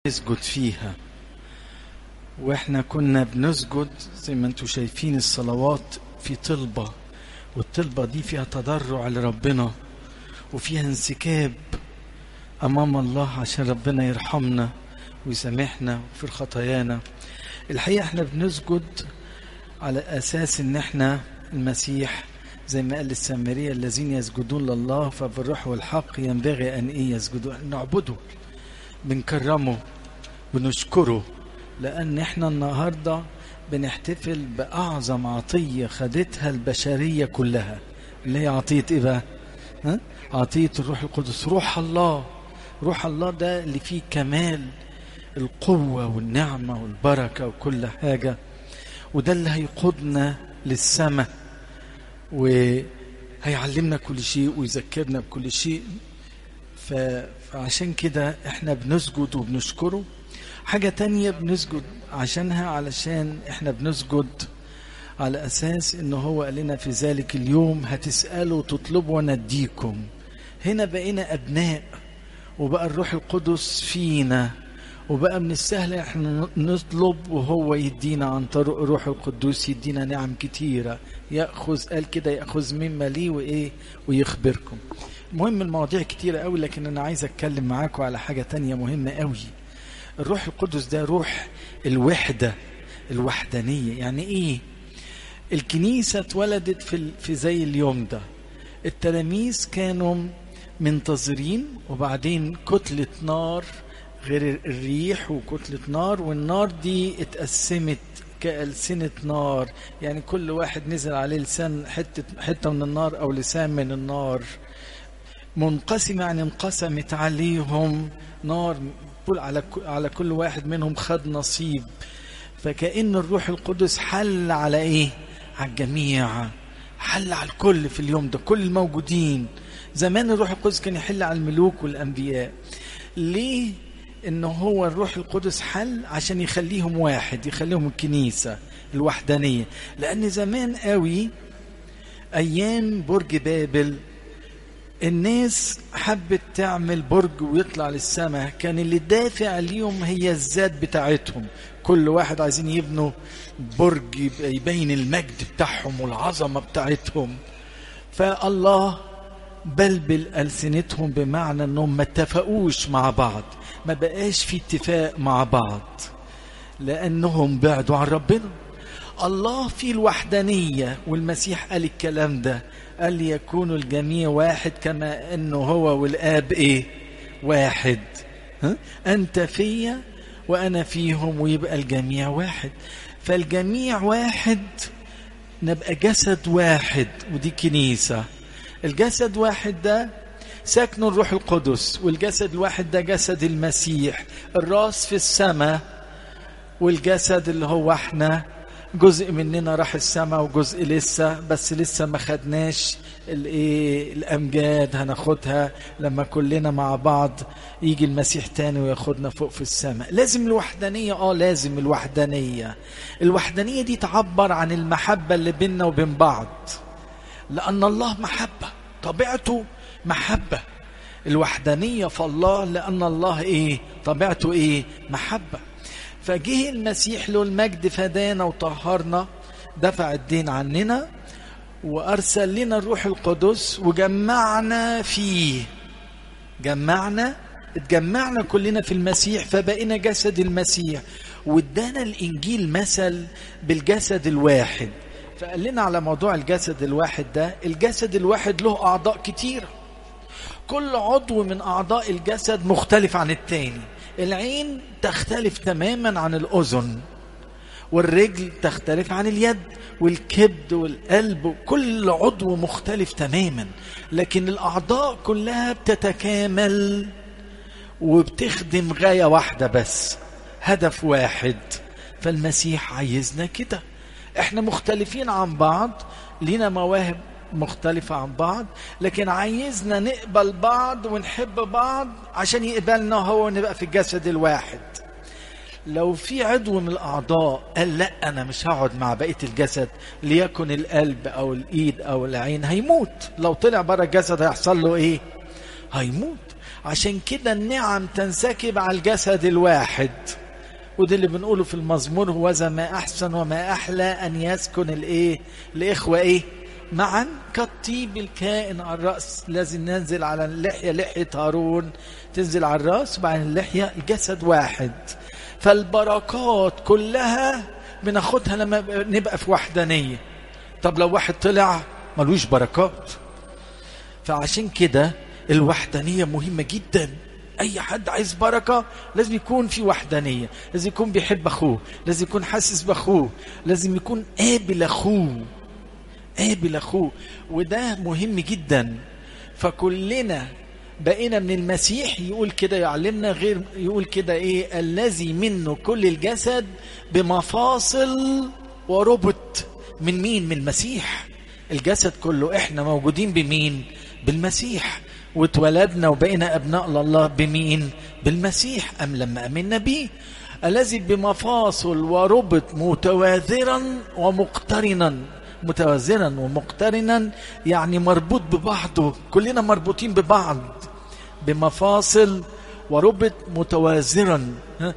نسجد فيها واحنا كنا بنسجد زي ما انتم شايفين الصلوات في طلبة والطلبة دي فيها تضرع لربنا وفيها انسكاب أمام الله عشان ربنا يرحمنا ويسامحنا في خطايانا الحقيقة احنا بنسجد على أساس إن احنا المسيح زي ما قال السامرية الذين يسجدون لله فبالروح والحق ينبغي أن إيه يسجدوا نعبده بنكرمه بنشكره لأن احنا النهاردة بنحتفل بأعظم عطية خدتها البشرية كلها اللي هي عطية إيه بقى؟ ها؟ عطية الروح القدس روح الله روح الله ده اللي فيه كمال القوة والنعمة والبركة وكل حاجة وده اللي هيقودنا للسماء وهيعلمنا كل شيء ويذكرنا بكل شيء ف... فعشان كده احنا بنسجد وبنشكره حاجة تانية بنسجد عشانها علشان احنا بنسجد على أساس إنه هو قال لنا في ذلك اليوم هتسألوا وتطلبوا وأنا أديكم هنا بقينا أبناء وبقى الروح القدس فينا وبقى من السهل احنا نطلب وهو يدينا عن طريق الروح القدوس يدينا نعم كتيرة يأخذ قال كده يأخذ مما لي وإيه ويخبركم المهم المواضيع كتيرة قوي لكن أنا عايز أتكلم معاكم على حاجة تانية مهمة قوي الروح القدس ده روح الوحدة الوحدانية يعني إيه الكنيسة اتولدت في, في زي اليوم ده التلاميذ كانوا منتظرين وبعدين كتلة نار غير الريح وكتلة نار والنار دي اتقسمت كألسنة نار يعني كل واحد نزل عليه لسان حتة, حتة من النار أو لسان من النار منقسمة يعني انقسمت عليهم نار على على كل واحد منهم خد نصيب فكأن الروح القدس حل على ايه على الجميع حل على الكل في اليوم ده كل الموجودين زمان الروح القدس كان يحل على الملوك والأنبياء ليه ان هو الروح القدس حل عشان يخليهم واحد يخليهم الكنيسة الوحدانية لأن زمان قوي أيام برج بابل الناس حبت تعمل برج ويطلع للسماء كان اللي دافع ليهم هي الذات بتاعتهم كل واحد عايزين يبنوا برج يبين المجد بتاعهم والعظمة بتاعتهم فالله بلبل ألسنتهم بمعنى أنهم ما اتفقوش مع بعض ما بقاش في اتفاق مع بعض لأنهم بعدوا عن ربنا الله في الوحدانية والمسيح قال الكلام ده قال ليكون الجميع واحد كما أنه هو والآب إيه واحد ها؟ أنت فيا وأنا فيهم ويبقى الجميع واحد فالجميع واحد نبقى جسد واحد ودي كنيسة الجسد واحد ده ساكن الروح القدس والجسد الواحد ده جسد المسيح الراس في السماء والجسد اللي هو احنا جزء مننا راح السماء وجزء لسه بس لسه ما خدناش الايه الامجاد هناخدها لما كلنا مع بعض يجي المسيح تاني وياخدنا فوق في السماء لازم الوحدانيه اه لازم الوحدانيه الوحدانيه دي تعبر عن المحبه اللي بيننا وبين بعض لان الله محبه طبيعته محبه الوحدانيه في الله لان الله ايه طبيعته ايه محبه فجه المسيح له المجد فدانا وطهرنا دفع الدين عننا وارسل لنا الروح القدس وجمعنا فيه جمعنا اتجمعنا كلنا في المسيح فبقينا جسد المسيح وادانا الانجيل مثل بالجسد الواحد فقال لنا على موضوع الجسد الواحد ده الجسد الواحد له اعضاء كتيره كل عضو من اعضاء الجسد مختلف عن التاني العين تختلف تماما عن الأذن والرجل تختلف عن اليد والكبد والقلب كل عضو مختلف تماما لكن الأعضاء كلها بتتكامل وبتخدم غاية واحدة بس هدف واحد فالمسيح عايزنا كده احنا مختلفين عن بعض لينا مواهب مختلفة عن بعض لكن عايزنا نقبل بعض ونحب بعض عشان يقبلنا هو ونبقى في الجسد الواحد لو في عضو من الأعضاء قال لا أنا مش هقعد مع بقية الجسد ليكن القلب أو الإيد أو العين هيموت لو طلع بره الجسد هيحصل له إيه هيموت عشان كده النعم تنسكب على الجسد الواحد وده اللي بنقوله في المزمور هو ما احسن وما احلى ان يسكن الايه الاخوه ايه معا كالطيب الكائن على الراس لازم ننزل على اللحيه لحيه هارون تنزل على الراس وبعدين اللحيه الجسد واحد فالبركات كلها بناخدها لما نبقى في وحدانيه طب لو واحد طلع ملوش بركات فعشان كده الوحدانيه مهمه جدا اي حد عايز بركه لازم يكون في وحدانيه لازم يكون بيحب اخوه لازم يكون حاسس باخوه لازم يكون قابل اخوه قابل اخوه وده مهم جدا فكلنا بقينا من المسيح يقول كده يعلمنا غير يقول كده ايه الذي منه كل الجسد بمفاصل وربط من مين من المسيح الجسد كله احنا موجودين بمين بالمسيح واتولدنا وبقينا ابناء الله بمين بالمسيح ام لما امنا بيه الذي بمفاصل وربط متوازرا ومقترنا متوازنا ومقترنا يعني مربوط ببعضه كلنا مربوطين ببعض بمفاصل وربط متوازرا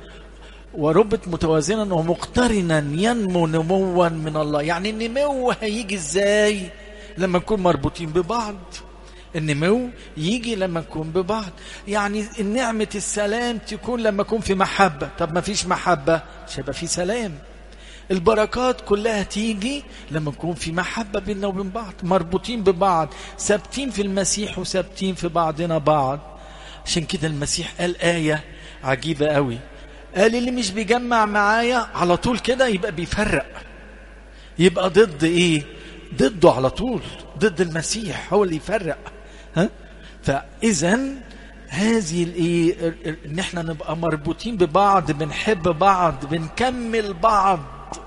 وربط متوازنا ومقترنا ينمو نموا من الله يعني النمو هيجي ازاي لما نكون مربوطين ببعض النمو يجي لما نكون ببعض يعني نعمة السلام تكون لما نكون في محبة طب ما فيش محبة مش هيبقى في سلام البركات كلها تيجي لما نكون في محبة بيننا وبين بعض مربوطين ببعض ثابتين في المسيح وثابتين في بعضنا بعض عشان كده المسيح قال آية عجيبة قوي قال اللي مش بيجمع معايا على طول كده يبقى بيفرق يبقى ضد ايه ضده على طول ضد المسيح هو اللي يفرق ها فاذا هذه الايه ان احنا نبقى مربوطين ببعض بنحب بعض بنكمل بعض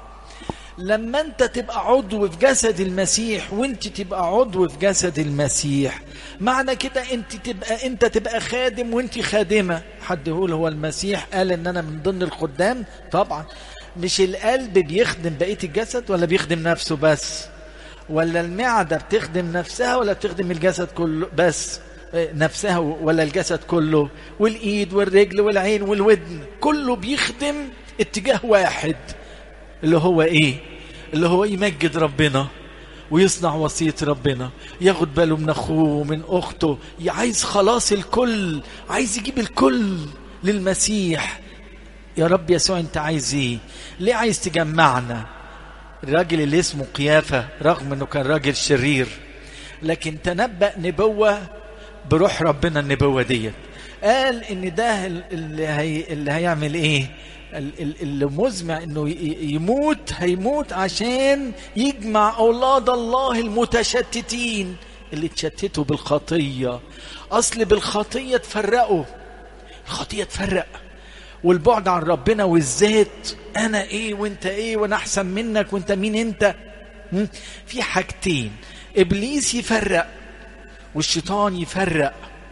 لما انت تبقى عضو في جسد المسيح وانت تبقى عضو في جسد المسيح معنى كده انت تبقى انت تبقى خادم وانت خادمه حد يقول هو المسيح قال ان انا من ضمن الخدام طبعا مش القلب بيخدم بقيه الجسد ولا بيخدم نفسه بس ولا المعده بتخدم نفسها ولا بتخدم الجسد كله بس نفسها ولا الجسد كله والايد والرجل والعين والودن كله بيخدم اتجاه واحد اللي هو ايه اللي هو يمجد ربنا ويصنع وصية ربنا ياخد باله من اخوه ومن اخته عايز خلاص الكل عايز يجيب الكل للمسيح يا رب يسوع انت عايز ايه ليه عايز تجمعنا الراجل اللي اسمه قيافة رغم انه كان راجل شرير لكن تنبأ نبوة بروح ربنا النبوة ديت قال ان ده اللي, هي اللي هيعمل ايه اللي مزمع انه يموت هيموت عشان يجمع اولاد الله المتشتتين اللي اتشتتوا بالخطيه اصل بالخطيه تفرقوا الخطيه تفرق والبعد عن ربنا والذات انا ايه وانت ايه وانا احسن منك وانت مين انت في حاجتين ابليس يفرق والشيطان يفرق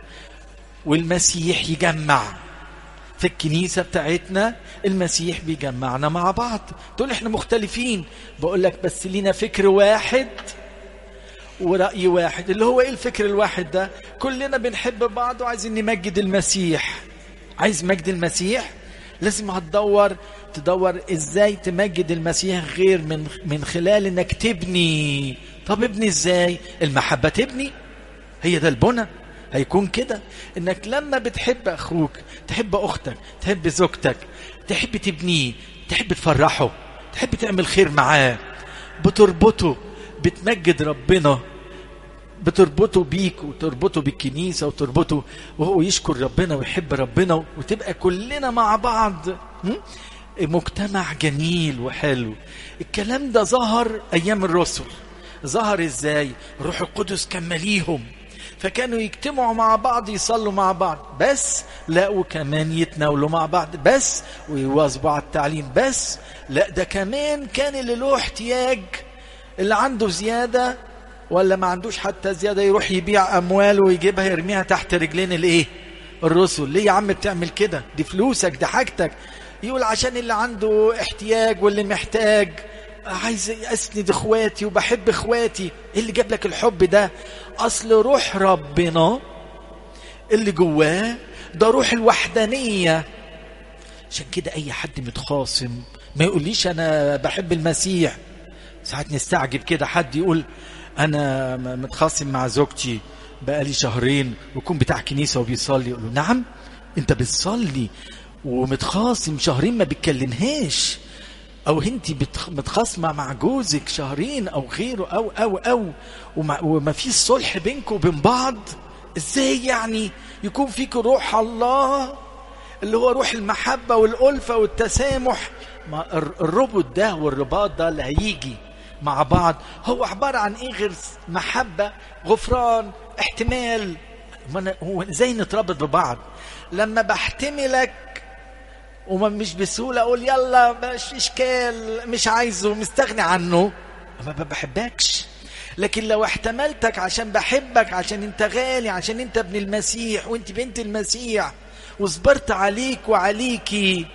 والمسيح يجمع في الكنيسة بتاعتنا المسيح بيجمعنا مع بعض تقول احنا مختلفين بقول لك بس لينا فكر واحد ورأي واحد اللي هو ايه الفكر الواحد ده كلنا بنحب بعض وعايزين نمجد المسيح عايز مجد المسيح لازم هتدور تدور ازاي تمجد المسيح غير من من خلال انك تبني طب ابني ازاي المحبة تبني هي ده البنى هيكون كده انك لما بتحب اخوك تحب اختك تحب زوجتك تحب تبنيه تحب تفرحه تحب تعمل خير معاه بتربطه بتمجد ربنا بتربطه بيك وتربطه بالكنيسة وتربطه وهو يشكر ربنا ويحب ربنا وتبقى كلنا مع بعض مجتمع جميل وحلو الكلام ده ظهر أيام الرسل ظهر ازاي روح القدس كان مليهم فكانوا يجتمعوا مع بعض يصلوا مع بعض بس لقوا كمان يتناولوا مع بعض بس ويواظبوا على التعليم بس لا ده كمان كان اللي له احتياج اللي عنده زيادة ولا ما عندوش حتى زيادة يروح يبيع أمواله ويجيبها يرميها تحت رجلين الإيه الرسل ليه يا عم بتعمل كده دي فلوسك دي حاجتك يقول عشان اللي عنده احتياج واللي محتاج عايز اسند اخواتي وبحب اخواتي ايه اللي جاب لك الحب ده اصل روح ربنا اللي جواه ده روح الوحدانية عشان كده أي حد متخاصم ما يقوليش أنا بحب المسيح ساعات نستعجب كده حد يقول أنا متخاصم مع زوجتي بقالي شهرين ويكون بتاع كنيسة وبيصلي يقول له نعم أنت بتصلي ومتخاصم شهرين ما بتكلمهاش او انت متخاصمه مع جوزك شهرين او غيره او او او وما, وما فيش صلح بينكم وبين بعض ازاي يعني يكون فيك روح الله اللي هو روح المحبة والألفة والتسامح ما الربط ده والرباط ده اللي هيجي مع بعض هو عبارة عن ايه غير محبة غفران احتمال هو ازاي نتربط ببعض لما بحتملك وما مش بسهوله اقول يلا مش اشكال مش عايزه مستغني عنه ما بحبكش لكن لو احتملتك عشان بحبك عشان انت غالي عشان انت ابن المسيح وانت بنت المسيح وصبرت عليك وعليكي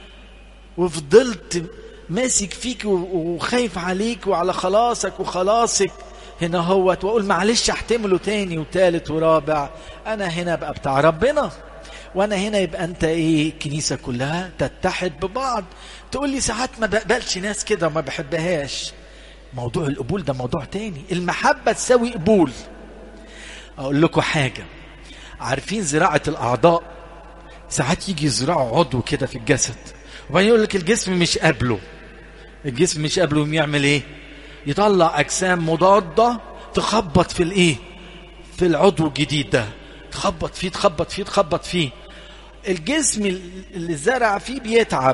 وفضلت ماسك فيك وخايف عليك وعلى خلاصك وخلاصك هنا هوت واقول معلش احتمله تاني وتالت ورابع انا هنا بقى بتاع ربنا وانا هنا يبقى انت ايه الكنيسه كلها تتحد ببعض تقول لي ساعات ما بقبلش ناس كده وما بحبهاش موضوع القبول ده موضوع تاني المحبه تساوي قبول اقول لكم حاجه عارفين زراعه الاعضاء ساعات يجي يزرعوا عضو كده في الجسد وبعدين يقول لك الجسم مش قابله الجسم مش قابله يعمل ايه يطلع اجسام مضاده تخبط في الايه في العضو الجديد ده تخبط فيه تخبط فيه تخبط فيه الجسم اللي زرع فيه بيتعب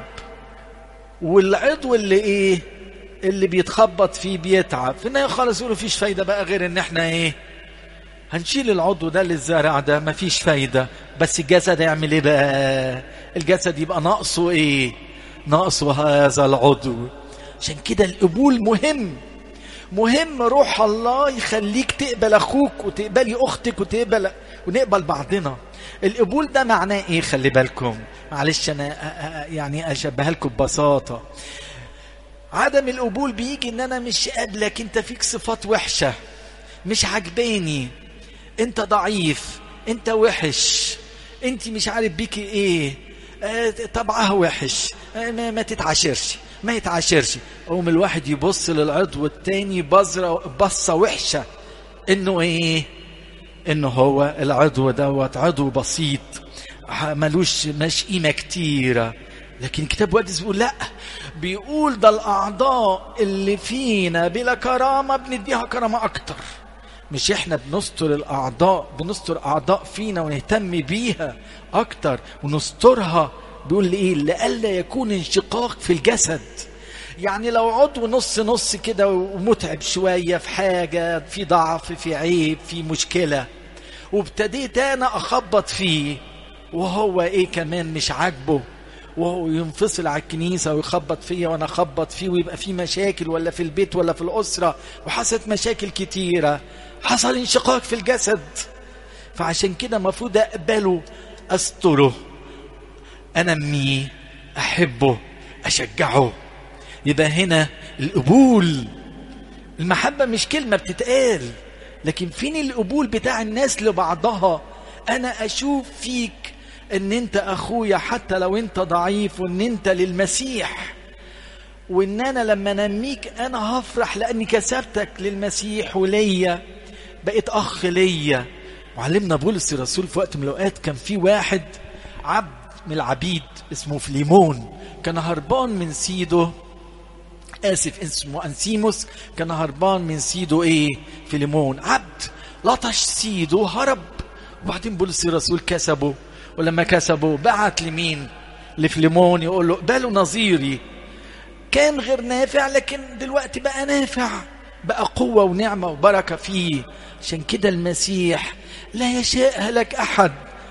والعضو اللي ايه اللي بيتخبط فيه بيتعب في النهايه خالص يقولوا فيش فايده بقى غير ان احنا ايه هنشيل العضو ده اللي الزارع ده مفيش فايده بس الجسد يعمل ايه بقى الجسد يبقى ناقصه ايه ناقصه هذا العضو عشان كده القبول مهم مهم روح الله يخليك تقبل اخوك وتقبلي اختك وتقبل ونقبل بعضنا القبول ده معناه ايه خلي بالكم معلش انا يعني اشبهها لكم ببساطه عدم القبول بيجي ان انا مش قابلك انت فيك صفات وحشه مش عجباني انت ضعيف انت وحش انت مش عارف بيكي ايه آه طبعها وحش آه ما, ما تتعاشرش ما يتعاشرش قوم الواحد يبص للعضو التاني بصره بصه وحشه انه ايه انه هو العضو دوت عضو بسيط ملوش مش قيمه كتيره لكن الكتاب المقدس بيقول لا بيقول ده الاعضاء اللي فينا بلا كرامه بنديها كرامه اكتر مش احنا بنستر الاعضاء بنستر اعضاء فينا ونهتم بيها اكتر ونسترها بيقول لي ايه لئلا يكون انشقاق في الجسد يعني لو عضو نص نص كده ومتعب شوية في حاجة في ضعف في عيب في مشكلة وابتديت أنا أخبط فيه وهو إيه كمان مش عاجبه وهو ينفصل على الكنيسة ويخبط فيا وأنا أخبط فيه ويبقى في مشاكل ولا في البيت ولا في الأسرة وحصلت مشاكل كتيرة حصل انشقاق في الجسد فعشان كده المفروض أقبله أستره أنميه أحبه أشجعه يبقى هنا القبول المحبة مش كلمة بتتقال لكن فين القبول بتاع الناس لبعضها أنا أشوف فيك ان انت اخويا حتى لو انت ضعيف وان انت للمسيح وان انا لما انميك انا هفرح لاني كسبتك للمسيح وليا بقيت اخ ليا وعلمنا بولس الرسول في وقت من الاوقات كان في واحد عبد من العبيد اسمه فليمون كان هربان من سيده اسف اسمه انسيموس كان هربان من سيده ايه فيليمون عبد لطش سيده هرب وبعدين بولس الرسول كسبه ولما كسبه بعت لمين لفليمون يقول له اقبلوا نظيري كان غير نافع لكن دلوقتي بقى نافع بقى قوة ونعمة وبركة فيه عشان كده المسيح لا يشاء هلك أحد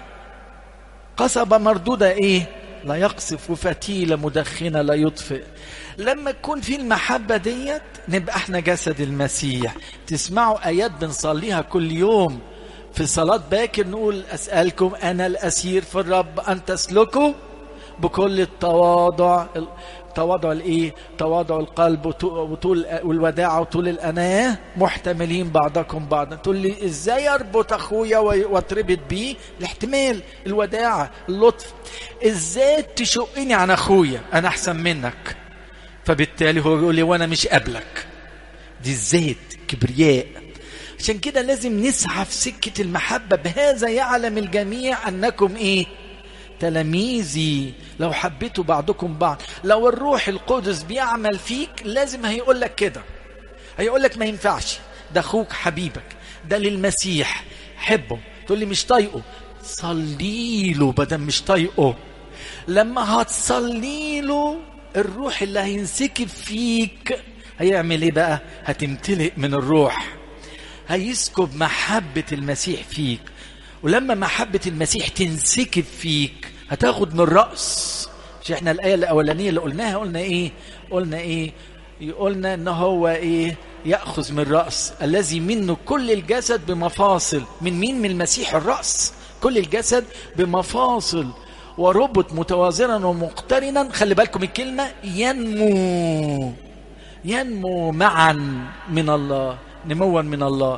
قصبة مردودة إيه لا يقصف وفتيلة مدخنة لا يطفئ لما تكون في المحبة ديت نبقى احنا جسد المسيح تسمعوا آيات بنصليها كل يوم في صلاة باكر نقول أسألكم أنا الأسير في الرب أن تسلكوا بكل التواضع تواضع الايه تواضع القلب وطول والوداعه وطول الاناه محتملين بعضكم بعضا تقول لي ازاي اربط اخويا واتربط بيه الاحتمال الوداعه اللطف ازاي تشقني عن اخويا انا احسن منك فبالتالي هو بيقول لي وانا مش قبلك دي الزيت كبرياء عشان كده لازم نسعى في سكة المحبة بهذا يعلم الجميع أنكم إيه تلاميذي لو حبيتوا بعضكم بعض لو الروح القدس بيعمل فيك لازم هيقول لك كده هيقول لك ما ينفعش ده أخوك حبيبك ده للمسيح حبه تقول لي مش طايقه صلي له بدل مش طايقه لما هتصلي له الروح اللي هينسكب فيك هيعمل ايه بقى هتمتلئ من الروح هيسكب محبة المسيح فيك ولما محبة المسيح تنسكب فيك هتاخد من الرأس مش احنا الآية الأولانية اللي قلناها قلنا ايه قلنا ايه قلنا ان هو ايه يأخذ من الرأس الذي منه كل الجسد بمفاصل من مين من المسيح الرأس كل الجسد بمفاصل وربط متوازنا ومقترنا خلي بالكم الكلمة ينمو ينمو معا من الله نموا من الله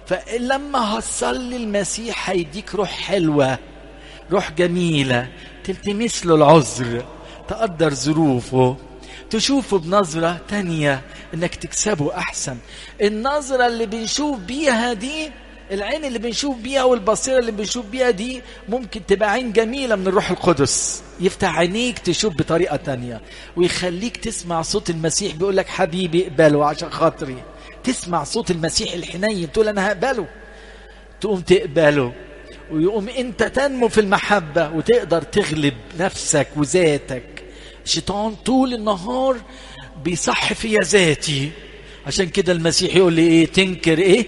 فلما هتصلي المسيح هيديك روح حلوة روح جميلة تلتمس له العذر تقدر ظروفه تشوفه بنظرة تانية انك تكسبه احسن النظرة اللي بنشوف بيها دي العين اللي بنشوف بيها والبصيرة اللي بنشوف بيها دي ممكن تبقى عين جميلة من الروح القدس يفتح عينيك تشوف بطريقة تانية ويخليك تسمع صوت المسيح بيقول لك حبيبي اقبله عشان خاطري تسمع صوت المسيح الحنين تقول انا هقبله تقوم تقبله ويقوم انت تنمو في المحبة وتقدر تغلب نفسك وذاتك الشيطان طول النهار بيصح فيا ذاتي عشان كده المسيح يقول لي ايه تنكر ايه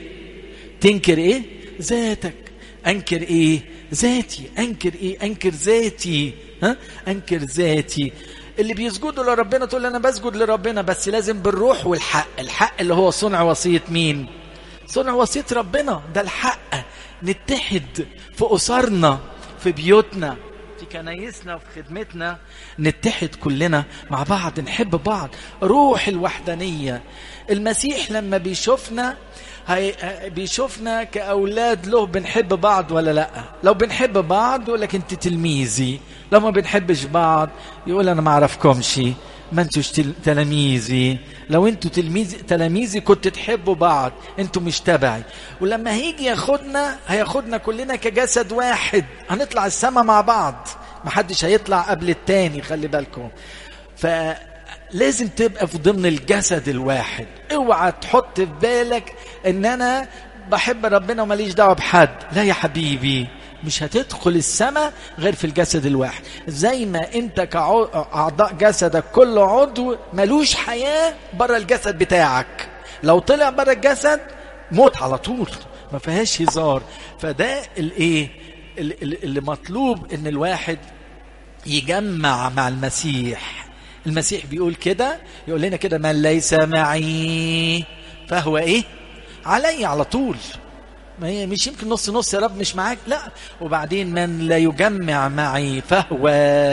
تنكر ايه ذاتك انكر ايه ذاتي انكر ايه انكر ذاتي ها انكر ذاتي اللي بيسجدوا لربنا تقول انا بسجد لربنا بس لازم بالروح والحق الحق اللي هو صنع وصيه مين صنع وصيه ربنا ده الحق نتحد في اسرنا في بيوتنا في كنايسنا وفي خدمتنا نتحد كلنا مع بعض نحب بعض روح الوحدانيه المسيح لما بيشوفنا هي بيشوفنا كأولاد له بنحب بعض ولا لا لو بنحب بعض يقول لك انت تلميذي لو ما بنحبش بعض يقول انا ما اعرفكمش ما انتوش تلاميذي لو انتوا تلميذ تلاميذي كنت تحبوا بعض انتوا مش تبعي ولما هيجي ياخدنا هياخدنا كلنا كجسد واحد هنطلع السما مع بعض محدش هيطلع قبل التاني خلي بالكم ف لازم تبقى في ضمن الجسد الواحد اوعى تحط في بالك ان انا بحب ربنا وماليش دعوه بحد لا يا حبيبي مش هتدخل السماء غير في الجسد الواحد زي ما انت كاعضاء جسدك كل عضو ملوش حياه بره الجسد بتاعك لو طلع بره الجسد موت على طول ما فيهاش هزار فده الايه اللي مطلوب ان الواحد يجمع مع المسيح المسيح بيقول كده يقول لنا كده من ليس معي فهو ايه علي على طول ما هي مش يمكن نص نص يا رب مش معاك لا وبعدين من لا يجمع معي فهو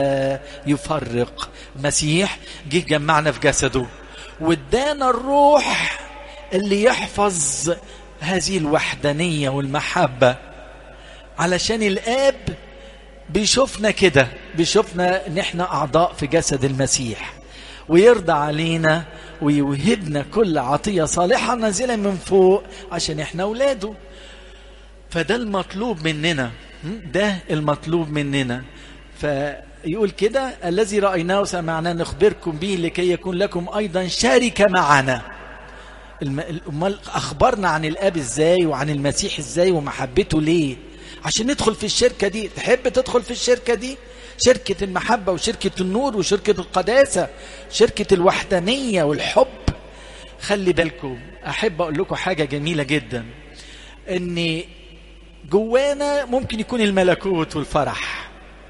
يفرق المسيح جه جمعنا في جسده وادانا الروح اللي يحفظ هذه الوحدانية والمحبة علشان الآب بيشوفنا كده بيشوفنا ان احنا اعضاء في جسد المسيح ويرضى علينا ويوهبنا كل عطية صالحة نازلة من فوق عشان احنا اولاده فده المطلوب مننا ده المطلوب مننا فيقول كده الذي رأيناه وسمعناه نخبركم به لكي يكون لكم أيضا شركة معنا امال اخبرنا عن الاب ازاي وعن المسيح ازاي ومحبته ليه عشان ندخل في الشركة دي تحب تدخل في الشركة دي شركة المحبة وشركة النور وشركة القداسة شركة الوحدانية والحب خلي بالكم أحب أقول لكم حاجة جميلة جدا إن جوانا ممكن يكون الملكوت والفرح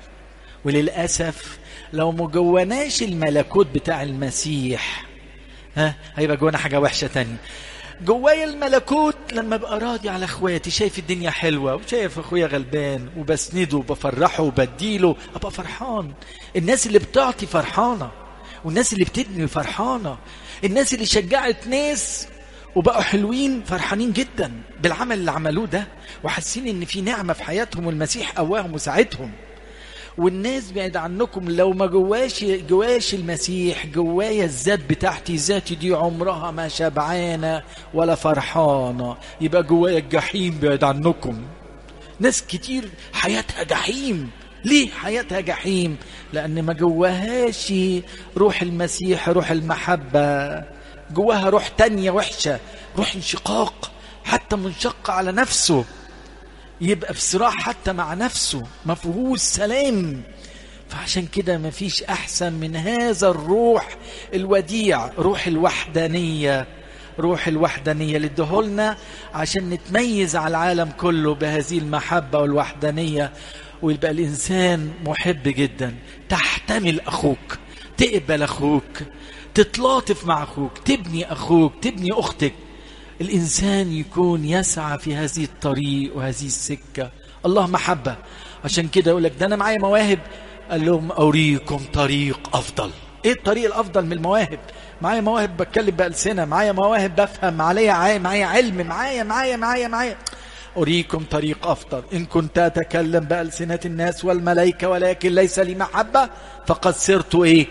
وللأسف لو ما جواناش الملكوت بتاع المسيح ها هيبقى جوانا حاجة وحشة تانية جوايا الملكوت لما ابقى راضي على اخواتي شايف الدنيا حلوه وشايف اخويا غلبان وبسنده وبفرحه وبديله ابقى فرحان الناس اللي بتعطي فرحانه والناس اللي بتبني فرحانه الناس اللي شجعت ناس وبقوا حلوين فرحانين جدا بالعمل اللي عملوه ده وحاسين ان في نعمه في حياتهم والمسيح قواهم وساعدهم والناس بعيد عنكم لو ما جواش جواش المسيح جوايا الذات بتاعتي ذاتي دي عمرها ما شبعانه ولا فرحانه يبقى جوايا الجحيم بعيد عنكم ناس كتير حياتها جحيم ليه حياتها جحيم لان ما جواهاش روح المسيح روح المحبه جواها روح تانية وحشه روح انشقاق حتى منشق على نفسه يبقى في صراع حتى مع نفسه ما فيهوش سلام فعشان كده ما فيش احسن من هذا الروح الوديع روح الوحدانيه روح الوحدانيه اللي ادهولنا عشان نتميز على العالم كله بهذه المحبه والوحدانيه ويبقى الانسان محب جدا تحتمل اخوك تقبل اخوك تتلاطف مع اخوك تبني اخوك تبني اختك الإنسان يكون يسعى في هذه الطريق وهذه السكة الله محبة عشان كده يقول لك ده أنا معايا مواهب قال لهم أريكم طريق أفضل إيه الطريق الأفضل من المواهب معايا مواهب بتكلم بألسنة معايا مواهب بفهم عليا معايا علم معايا معايا معايا معايا أريكم طريق أفضل إن كنت أتكلم بألسنة الناس والملائكة ولكن ليس لي محبة فقد صرت إيه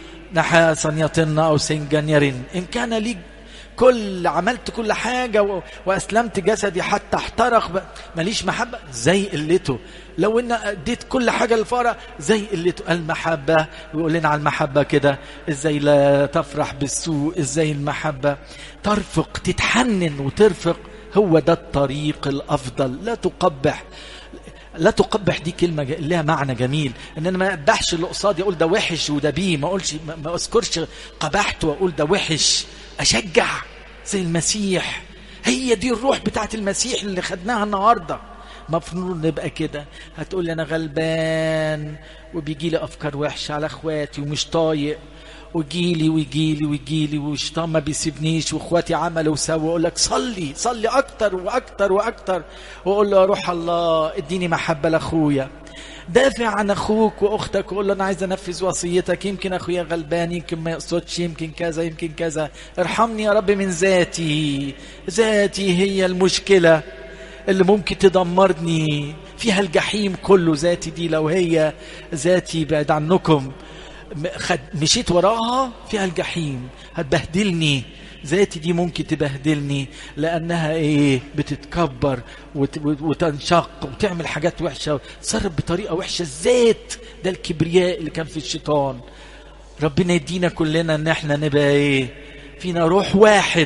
نحاسا يطن أو سنجا يرن إن كان لي كل عملت كل حاجة و... وأسلمت جسدي حتى احترق ب... ماليش محبة زي قلته لو إن اديت كل حاجة للفقراء زي قلته المحبة ويقول لنا على المحبة كده ازاي لا تفرح بالسوء ازاي المحبة ترفق تتحنن وترفق هو ده الطريق الأفضل لا تقبح لا تقبح دي كلمة لها معنى جميل ان انا ما اقبحش اللي قصادي اقول ده وحش وده بيه ما اقولش ما اذكرش قبحته واقول ده وحش اشجع زي المسيح هي دي الروح بتاعت المسيح اللي خدناها النهارده مفروض نبقى كده هتقول لي انا غلبان وبيجي لي افكار وحشه على اخواتي ومش طايق وجيلي ويجيلي ويجيلي والشيطان ما بيسيبنيش واخواتي عملوا وسووا اقول لك صلي صلي اكتر واكتر واكتر واقول له يا روح الله اديني محبه لاخويا دافع عن اخوك واختك وقول له انا عايز انفذ وصيتك يمكن اخويا غلبان يمكن ما يقصدش يمكن كذا يمكن كذا ارحمني يا رب من ذاتي ذاتي هي المشكله اللي ممكن تدمرني فيها الجحيم كله ذاتي دي لو هي ذاتي بعد عنكم خد مشيت وراها فيها الجحيم هتبهدلني ذاتي دي ممكن تبهدلني لانها ايه بتتكبر وت... وتنشق وتعمل حاجات وحشه تصرف بطريقه وحشه الذات ده الكبرياء اللي كان في الشيطان ربنا يدينا كلنا ان احنا نبقى ايه فينا روح واحد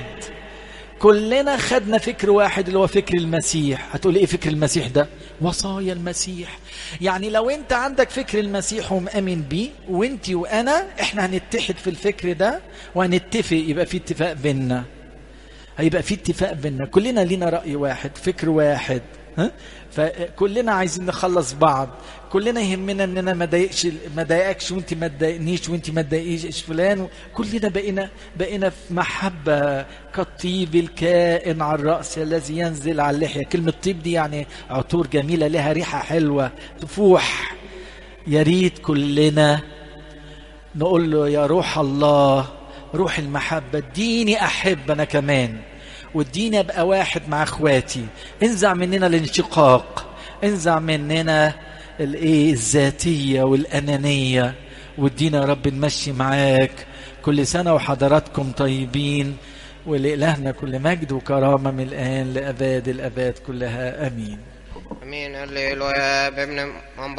كلنا خدنا فكر واحد اللي هو فكر المسيح هتقول ايه فكر المسيح ده وصايا المسيح يعني لو انت عندك فكر المسيح ومؤمن بيه وانت وانا احنا هنتحد في الفكر ده وهنتفق يبقى في اتفاق بيننا هيبقى في اتفاق بيننا كلنا لينا رأي واحد فكر واحد ها فكلنا عايزين نخلص بعض كلنا يهمنا اننا ما ضايقش ما ضايقكش وانت ما تضايقنيش وانت ما تضايقيش فلان كلنا بقينا بقينا في محبه كالطيب الكائن على الراس الذي ينزل على اللحيه كلمه طيب دي يعني عطور جميله لها ريحه حلوه تفوح يا ريت كلنا نقول له يا روح الله روح المحبه اديني احب انا كمان واديني ابقى واحد مع اخواتي انزع مننا الانشقاق انزع مننا الايه الذاتيه والانانيه وادينا يا رب نمشي معاك كل سنه وحضراتكم طيبين ولإلهنا كل مجد وكرامه من الان لاباد الاباد كلها امين امين هللويا بابن